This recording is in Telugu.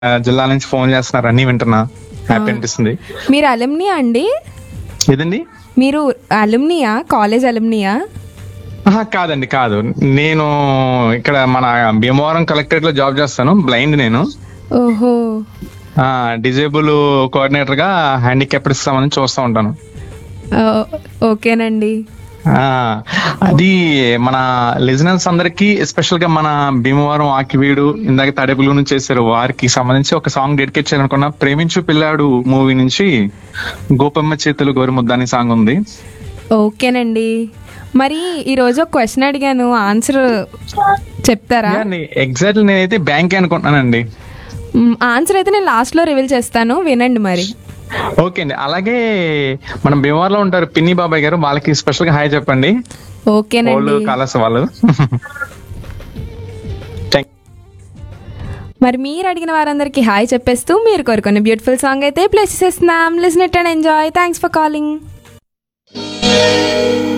జిల్లా నుంచి ఫోన్ చేస్తున్నారు అన్ని వింటున్నా హ్యాపీ అనిపిస్తుంది మీరు అలుమ్నియా అండి ఏదండి మీరు అలుమ్నియా కాలేజ్ అలుమ్నియా ఆహా, కాదండి కాదు నేను ఇక్కడ మన భీమవరం కలెక్టరేట్ లో జాబ్ చేస్తాను బ్లైండ్ నేను ఓహో డిజేబుల్ కోఆర్డినేటర్ గా హ్యాండిక్యాప్డ్ సంబంధించి చూస్తూ ఉంటాను ఓ, ఓకేనండి ఆ, అది మన లిజనర్స్ అందరికి ఎస్పెషల్ గా మన భీమవరం ఆకివీడు ఇందాక తడెపులు నుంచి చేశారు వారికి సంబంధించి ఒక సాంగ్ డెడికేట్ చేయాలనుకున్న ప్రేమించు పిల్లాడు మూవీ నుంచి గోపమ్మ చేతులు గోరుముద్ద అనే సాంగ్ ఉంది ఓకేనండి మరి ఈరోజు ఒక క్వశ్చన్ అడిగాను ఆన్సర్ చెప్తారా ఎగ్జాక్ట్లీ నేనైతే బ్యాంక్ అనుకుంటున్నానండి మ్, ఆన్సర్ అయితే నేను లాస్ట్లో రివీల్ చేస్తాను వినండి మరి ఓకే అండి అలాగే మన భీమవరంలో ఉంటారు పిన్ని బాబాయ్ గారు వాళ్ళకి స్పెషల్ గా హాయ్ చెప్పండి ఓకేనండి వాళ్ళు కాలస్ వాళ్ళు Thank- మరి మీరు అడిగిన వారందరికీ హాయ్ చెప్పేస్తూ మీరు కోరుకున్న బ్యూటిఫుల్ సాంగ్ అయితే ప్లే చేసేస్తున్నాం listen it and enjoy thanks for calling